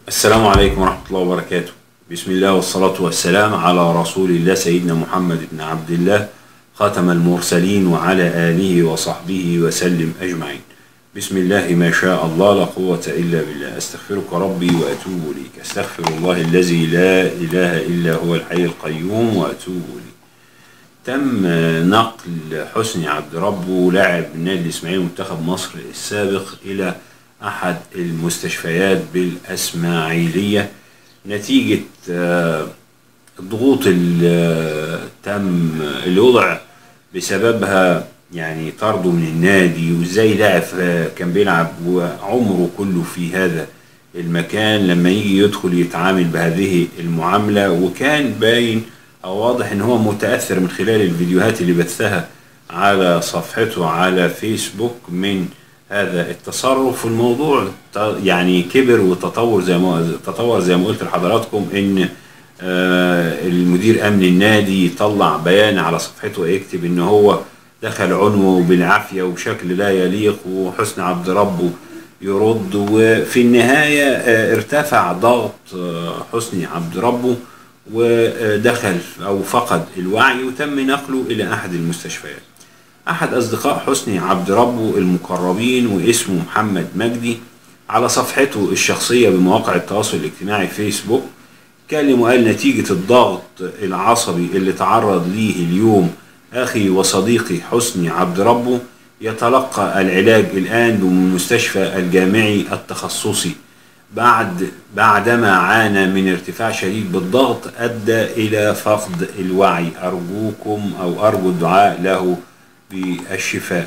السلام عليكم ورحمة الله وبركاته بسم الله والصلاة والسلام على رسول الله سيدنا محمد بن عبد الله خاتم المرسلين وعلى آله وصحبه وسلم أجمعين بسم الله ما شاء الله لا قوة إلا بالله أستغفرك ربي وأتوب إليك أستغفر الله الذي لا إله إلا هو الحي القيوم وأتوب إليه تم نقل حسني عبد ربه لاعب النادي الإسماعيلي منتخب مصر السابق إلى أحد المستشفيات بالأسماعيلية نتيجة آه، الضغوط اللي تم اللي وضع بسببها يعني طرده من النادي وازاي لاعب آه، كان بيلعب وعمره كله في هذا المكان لما يجي يدخل يتعامل بهذه المعاملة وكان باين أو واضح ان هو متأثر من خلال الفيديوهات اللي بثها على صفحته على فيسبوك من هذا التصرف الموضوع ت- يعني كبر وتطور زي ما تطور زي ما قلت لحضراتكم ان آه، المدير امن النادي طلع بيان على صفحته ويكتب ان هو دخل عنوه بالعافيه وبشكل لا يليق وحسن عبد ربه يرد وفي النهايه آه، ارتفع ضغط آه، حسني عبد ربه ودخل او فقد الوعي وتم نقله الى احد المستشفيات احد اصدقاء حسني عبد ربه المقربين واسمه محمد مجدي على صفحته الشخصيه بمواقع التواصل الاجتماعي فيسبوك كلم وقال نتيجه الضغط العصبي اللي تعرض ليه اليوم اخي وصديقي حسني عبد ربه يتلقى العلاج الان بمستشفى الجامعي التخصصي بعد بعدما عانى من ارتفاع شديد بالضغط ادى الى فقد الوعي ارجوكم او ارجو الدعاء له بالشفاء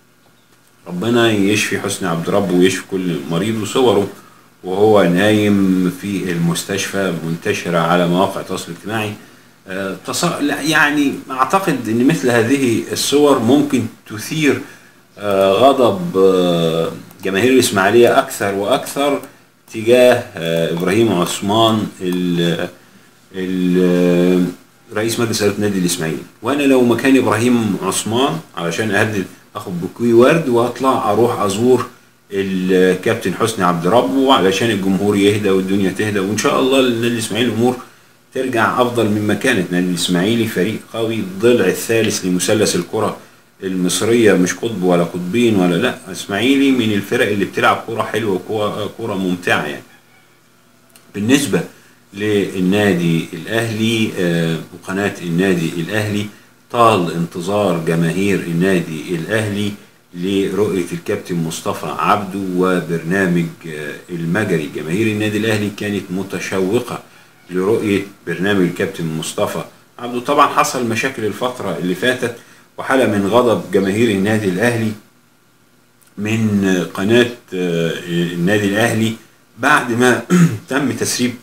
ربنا يشفي حسني عبد ربه ويشفي كل مريض وصوره وهو نايم في المستشفى منتشرة على مواقع التواصل الاجتماعي آه، تص... لا، يعني اعتقد ان مثل هذه الصور ممكن تثير آه، غضب آه، جماهير الاسماعيليه اكثر واكثر تجاه آه، ابراهيم عثمان ال- ال- رئيس مجلس اداره النادي الاسماعيلي وانا لو مكان ابراهيم عثمان علشان اهدي اخد بوكي ورد واطلع اروح ازور الكابتن حسني عبد ربه علشان الجمهور يهدى والدنيا تهدى وان شاء الله النادي الاسماعيلي الامور ترجع افضل مما كانت النادي الاسماعيلي فريق قوي الضلع الثالث لمثلث الكره المصريه مش قطب ولا قطبين ولا لا اسماعيلي من الفرق اللي بتلعب كره حلوه وكره كره ممتعه يعني بالنسبة للنادي الأهلي آه، وقناة النادي الأهلي طال انتظار جماهير النادي الأهلي لرؤية الكابتن مصطفى عبده وبرنامج آه، المجري جماهير النادي الأهلي كانت متشوقة لرؤية برنامج الكابتن مصطفى عبده طبعا حصل مشاكل الفترة اللي فاتت وحالة من غضب جماهير النادي الأهلي من قناة آه، النادي الأهلي بعد ما تم تسريب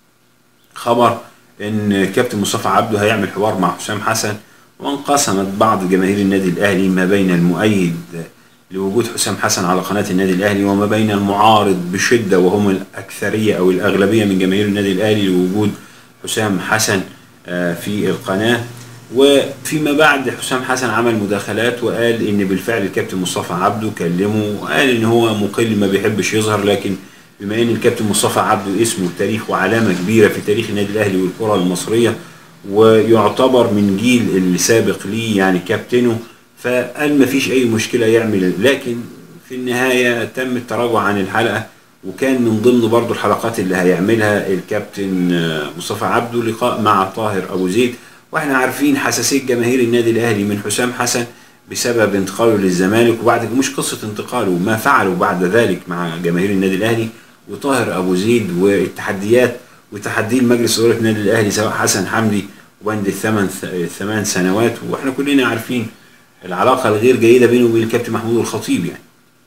خبر ان كابتن مصطفى عبده هيعمل حوار مع حسام حسن وانقسمت بعض جماهير النادي الاهلي ما بين المؤيد لوجود حسام حسن على قناه النادي الاهلي وما بين المعارض بشده وهم الاكثريه او الاغلبيه من جماهير النادي الاهلي لوجود حسام حسن آه، في القناه وفيما بعد حسام حسن عمل مداخلات وقال ان بالفعل الكابتن مصطفى عبده كلمه وقال ان هو مقل ما بيحبش يظهر لكن بما ان الكابتن مصطفى عبده اسمه تاريخ وعلامه كبيره في تاريخ النادي الاهلي والكره المصريه ويعتبر من جيل اللي سابق ليه يعني كابتنه فقال ما فيش اي مشكله يعمل لكن في النهايه تم التراجع عن الحلقه وكان من ضمن برضو الحلقات اللي هيعملها الكابتن آه، مصطفى عبده لقاء مع طاهر ابو زيد واحنا عارفين حساسيه جماهير النادي الاهلي من حسام حسن بسبب انتقاله للزمالك وبعد مش قصه انتقاله ما فعله بعد ذلك مع جماهير النادي الاهلي وطاهر ابو زيد والتحديات وتحدي مجلس اداره النادي الاهلي سواء حسن حمدي وبند الثمان الثمان سنوات واحنا كلنا عارفين العلاقه الغير جيده بينه وبين الكابتن محمود الخطيب يعني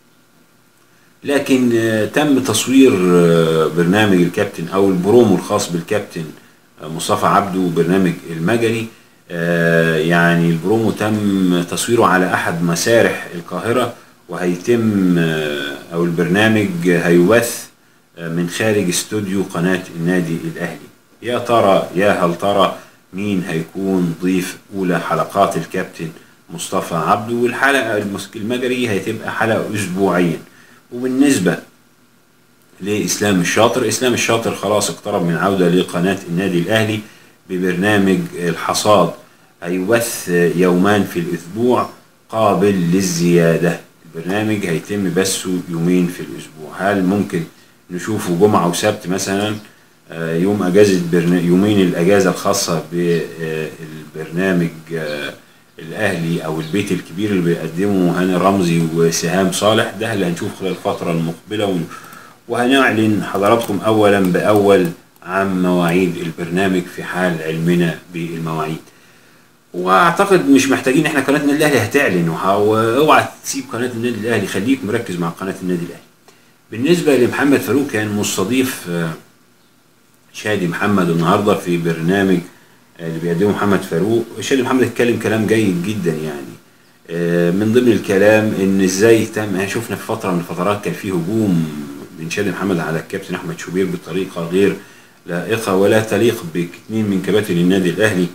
لكن آه، تم تصوير آه، برنامج الكابتن او البرومو الخاص بالكابتن آه، مصطفى عبده وبرنامج المجري آه، يعني البرومو تم تصويره على احد مسارح القاهره وهيتم آه، او البرنامج هيبث آه، من خارج استوديو قناه النادي الاهلي يا ترى يا هل ترى مين هيكون ضيف اولى حلقات الكابتن مصطفى عبده والحلقه المس- المجري هتبقى حلقه اسبوعيا وبالنسبه لاسلام الشاطر اسلام الشاطر خلاص اقترب من عوده لقناه النادي الاهلي ببرنامج الحصاد هيبث يومان في الاسبوع قابل للزياده البرنامج هيتم بثه يومين في الاسبوع هل ممكن نشوفه جمعه وسبت مثلا آه، يوم اجازه برنا... يومين الاجازه الخاصه بالبرنامج آه، الاهلي او البيت الكبير اللي بيقدمه هاني رمزي وسهام صالح ده اللي هنشوف خلال الفتره المقبله ون- وهنعلن حضراتكم اولا باول عن مواعيد البرنامج في حال علمنا بالمواعيد واعتقد مش محتاجين احنا قناه النادي الاهلي هتعلن وه- واوعى تسيب قناه النادي الاهلي خليك مركز مع قناه النادي الاهلي بالنسبه لمحمد فاروق كان مستضيف آه، شادي محمد النهارده في برنامج اللي بيقدمه محمد فاروق شادي محمد اتكلم كلام جيد جدا يعني آه، من ضمن الكلام ان ازاي تم احنا شفنا في فتره من الفترات كان في هجوم من شادي محمد على الكابتن احمد شوبير بطريقه غير لائقه ولا تليق باثنين من كباتن النادي الاهلي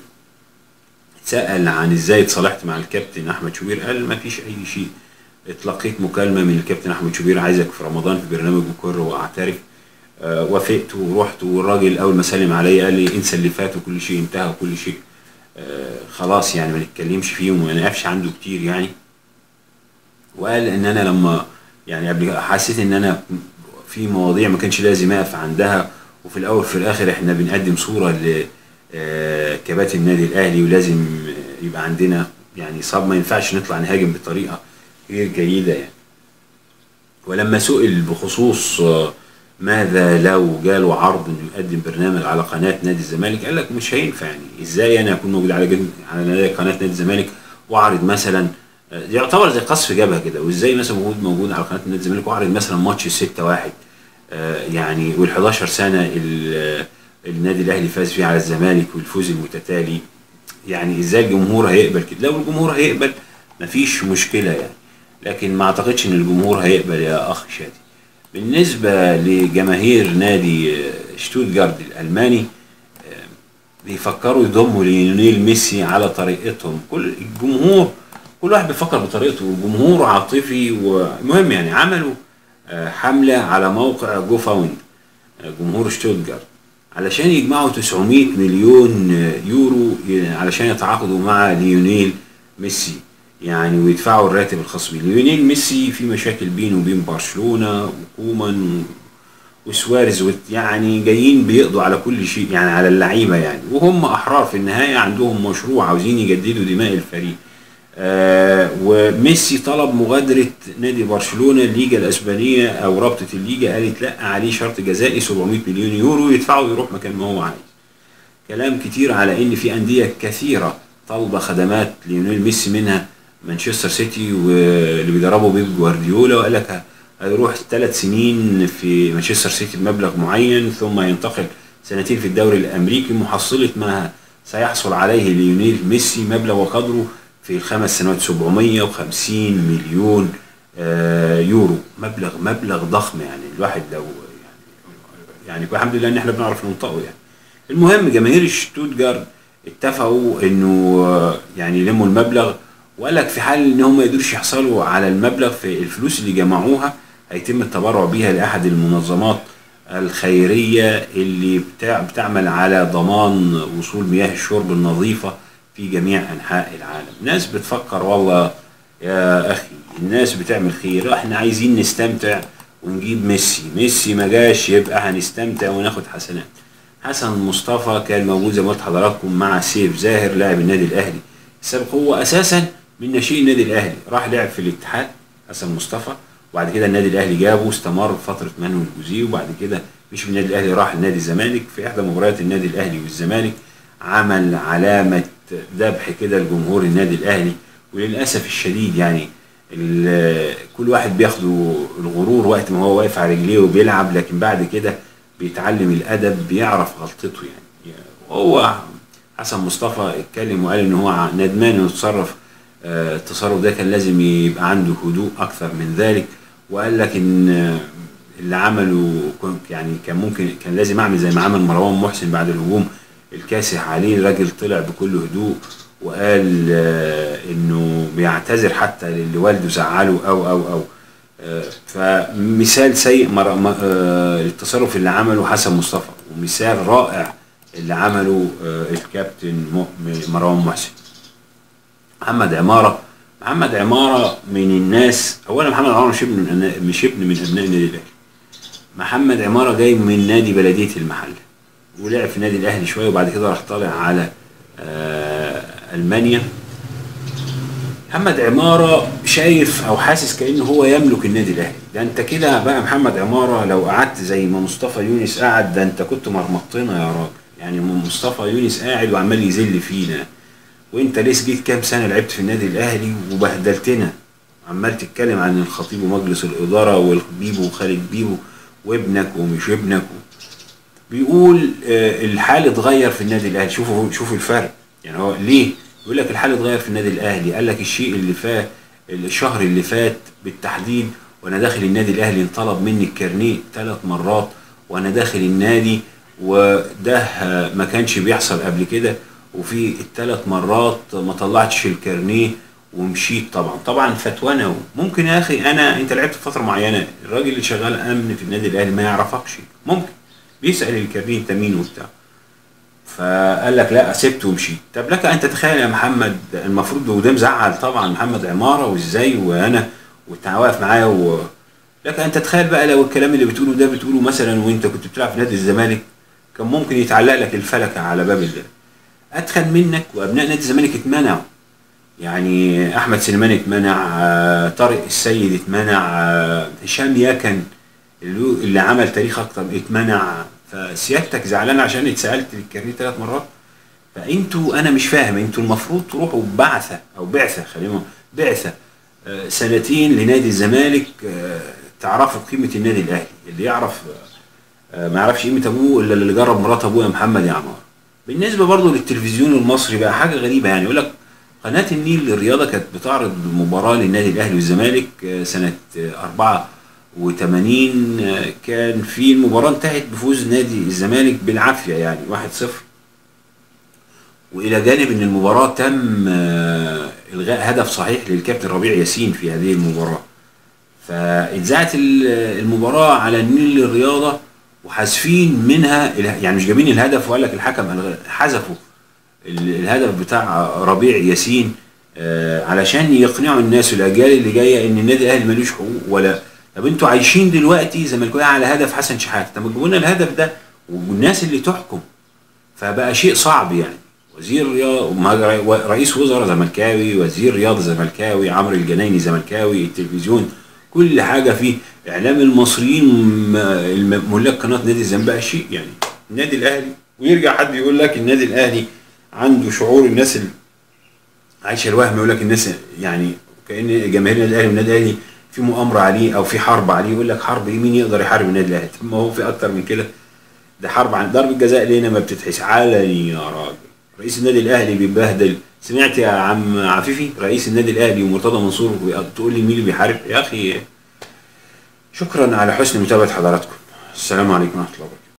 سأل عن ازاي اتصالحت مع الكابتن احمد شوبير قال ما فيش اي شيء اتلقيت مكالمه من الكابتن احمد شوبير عايزك في رمضان في برنامج بكر واعترف آه، وافقت ورحت والراجل اول ما سلم عليا قال لي انسى اللي فات وكل شيء انتهى وكل شيء آه، خلاص يعني ما نتكلمش فيه وما نقفش عنده كتير يعني وقال ان انا لما يعني قبل كده حسيت ان انا في مواضيع ما كانش لازم اقف عندها وفي الاول في الاخر احنا بنقدم صوره ل آه، كباتن النادي الاهلي ولازم آه، يبقى عندنا يعني صاب ما ينفعش نطلع نهاجم بطريقه غير جيده يعني ولما سئل بخصوص آه، ماذا لو جاله عرض انه يقدم برنامج على قناه نادي الزمالك قال لك مش هينفع يعني ازاي انا اكون موجود على جد على نادي- قناه نادي الزمالك واعرض مثلا آه، يعتبر زي قصف جبهه كده وازاي مثلا موجود موجود على قناه نادي الزمالك واعرض مثلا ماتش 6 1 يعني وال 11 سنه ال- النادي الاهلي فاز فيه على الزمالك والفوز المتتالي يعني ازاي الجمهور هيقبل كده لو الجمهور هيقبل مفيش مشكله يعني لكن ما اعتقدش ان الجمهور هيقبل يا اخ شادي بالنسبه لجماهير نادي آه، شتوتجارت الالماني آه، بيفكروا يضموا ليونيل ميسي على طريقتهم كل الجمهور كل واحد بيفكر بطريقته والجمهور عاطفي ومهم يعني عملوا آه، حمله على موقع جو فاوند آه، جمهور شتوتجارت علشان يجمعوا 900 مليون آه، يورو ي- علشان يتعاقدوا مع ليونيل ميسي يعني ويدفعوا الراتب الخاص بيه ليونيل ميسي في مشاكل بينه وبين برشلونة وكومان وسواريز وت- يعني جايين بيقضوا على كل شيء يعني على اللعيبه يعني وهم احرار في النهايه عندهم مشروع عاوزين يجددوا دماء الفريق آه وميسي طلب مغادره نادي برشلونه الليجا الاسبانيه او رابطه الليجا قالت لا عليه شرط جزائي 700 مليون يورو يدفعه ويروح مكان ما هو عايز كلام كتير على ان في انديه كثيره طالبه خدمات ليونيل ميسي منها مانشستر سيتي واللي بيدربه بيب جوارديولا وقال لك ه- هيروح ثلاث سنين في مانشستر سيتي بمبلغ معين ثم ينتقل سنتين في الدوري الامريكي محصله ما سيحصل عليه ليونيل ميسي مبلغ وقدره في الخمس سنوات 750 مليون آه، يورو مبلغ مبلغ ضخم يعني الواحد لو يعني يعني الحمد لله ان احنا بنعرف ننطقه يعني المهم جماهير شتوتجارت اتفقوا انه آه، يعني يلموا المبلغ وقال لك في حال ان هم ما يقدروش يحصلوا على المبلغ في الفلوس اللي جمعوها هيتم التبرع بيها لاحد المنظمات الخيريه اللي بتاع بتعمل على ضمان وصول مياه الشرب النظيفه في جميع انحاء العالم ناس بتفكر والله يا اخي الناس بتعمل خير احنا عايزين نستمتع ونجيب ميسي ميسي ما جاش يبقى هنستمتع وناخد حسنات حسن مصطفى كان موجود زي ما قلت حضراتكم مع سيف زاهر لاعب النادي الاهلي السابق هو اساسا من ناشئين النادي الاهلي راح لعب في الاتحاد حسن مصطفى وبعد كده النادي الاهلي جابه واستمر فتره مانويل جوزيه وبعد كده مش من النادي الاهلي راح النادي الزمالك في احدى مباريات النادي الاهلي والزمالك عمل علامه ذبح كده لجمهور النادي الاهلي وللاسف الشديد يعني ال- كل واحد بياخده الغرور وقت ما هو واقف على رجليه وبيلعب لكن بعد كده بيتعلم الادب بيعرف غلطته يعني هو حسن مصطفى اتكلم وقال ان هو ندمان انه تصرف آه، التصرف ده كان لازم يبقى عنده هدوء اكثر من ذلك وقال لك ان آه، اللي عمله كنت يعني كان ممكن كان لازم اعمل زي ما عمل مروان محسن بعد الهجوم الكاسح عليه الراجل طلع بكل هدوء وقال آه، انه بيعتذر حتى للي والده زعله او او او آه، فمثال سيء مر- م- آه، التصرف اللي عمله حسن مصطفى ومثال رائع اللي عمله آه، الكابتن م- مروان محسن محمد عمارة محمد عمارة من الناس أولا محمد عمارة مش ابن من أبناء- مش ابن من أبناء النادي الأهلي محمد عمارة جاي من نادي بلدية المحلة ولعب في النادي الأهلي شوية وبعد كده راح طالع على آه، ألمانيا محمد عمارة شايف أو حاسس كأنه هو يملك النادي الأهلي ده أنت كده بقى محمد عمارة لو قعدت زي ما مصطفى يونس قعد ده أنت كنت مرمطنا يا راجل يعني مصطفى يونس قاعد وعمال يذل فينا وانت لسه جيت كام سنه لعبت في النادي الاهلي وبهدلتنا عمال تتكلم عن الخطيب ومجلس الاداره والبيبو وخالد بيبو وابنك ومش ابنك بيقول آه، الحال اتغير في النادي الاهلي شوفوا شوفوا الفرق يعني هو ليه يقول لك الحال اتغير في النادي الاهلي قال لك الشيء اللي فات الشهر اللي فات بالتحديد وانا داخل النادي الاهلي انطلب مني الكارنيه ثلاث مرات وانا داخل النادي وده آه، ما كانش بيحصل قبل كده وفي الثلاث مرات ما طلعتش الكارنيه ومشيت طبعا طبعا فتوانا ممكن يا اخي انا انت لعبت فتره معينه الراجل اللي شغال امن في النادي الاهلي ما يعرفكش ممكن بيسال الكارنيه انت مين وبتاع فقال لك لا سبت ومشيت طب لك ان تتخيل يا محمد المفروض وده مزعل طبعا محمد عماره وازاي وانا وانت واقف معايا و... لك ان تتخيل بقى لو الكلام اللي بتقوله ده بتقوله مثلا وانت كنت بتلعب في نادي الزمالك كان ممكن يتعلق لك الفلكه على باب الله اتخن منك وابناء نادي الزمالك اتمنعوا يعني احمد سليمان اتمنع آه، طارق السيد اتمنع آه، هشام يكن اللي اللي عمل تاريخ اكتر اتمنع فسيادتك زعلان عشان اتسالت للكارنيه ثلاث مرات فانتوا انا مش فاهم انتوا المفروض تروحوا بعثه او بعثه خلينا نقول بعثه آه، سنتين لنادي الزمالك آه، تعرفوا قيمه النادي الاهلي اللي يعرف آه، ما يعرفش قيمه ابوه الا اللي جرب مرات ابوه يا محمد يا عمار بالنسبه برضه للتلفزيون المصري بقى حاجه غريبه يعني يقول لك قناه النيل للرياضه كانت بتعرض مباراه للنادي الاهلي والزمالك آه، سنه آه، 84 آه، كان في المباراه انتهت بفوز نادي الزمالك بالعافيه يعني 1-0 والى جانب ان المباراه تم آه، الغاء هدف صحيح للكابتن ربيع ياسين في هذه المباراه فاتذاعت ال- المباراه على النيل للرياضه وحذفين منها اله- يعني مش جايبين الهدف وقال لك الحكم ألغى- حذفوا ال- الهدف بتاع ربيع ياسين آه، علشان يقنعوا الناس والاجيال اللي جايه ان النادي الاهلي ملوش حقوق ولا طب انتوا عايشين دلوقتي زملكاويه على هدف حسن شحاته طب ما تجيبوا لنا الهدف ده والناس اللي تحكم فبقى شيء صعب يعني وزير رياض ما- رئيس وزراء زملكاوي وزير رياضه زملكاوي عمرو الجنايني زملكاوي التلفزيون كل حاجه فيه اعلام المصريين م- الم- ملاك قناه نادي الزمالك بقى شيء يعني النادي الاهلي ويرجع حد يقول لك النادي الاهلي عنده شعور الناس اللي عايشه الوهم يقول لك الناس يعني كان جماهير النادي الاهلي والنادي الاهلي في مؤامره عليه او في حرب عليه يقول لك حرب ايه مين يقدر يحارب النادي الاهلي طب ما هو في اكتر من كده ده حرب عن ضرب الجزاء لينا ما بتتحس علني يا راجل رئيس النادي الاهلي بيتبهدل سمعت يا عم عفيفي رئيس النادي الاهلي ومرتضى منصور بي- تقول لي مين اللي بيحارب يا اخي شكرا على حسن متابعه حضراتكم السلام عليكم ورحمه الله وبركاته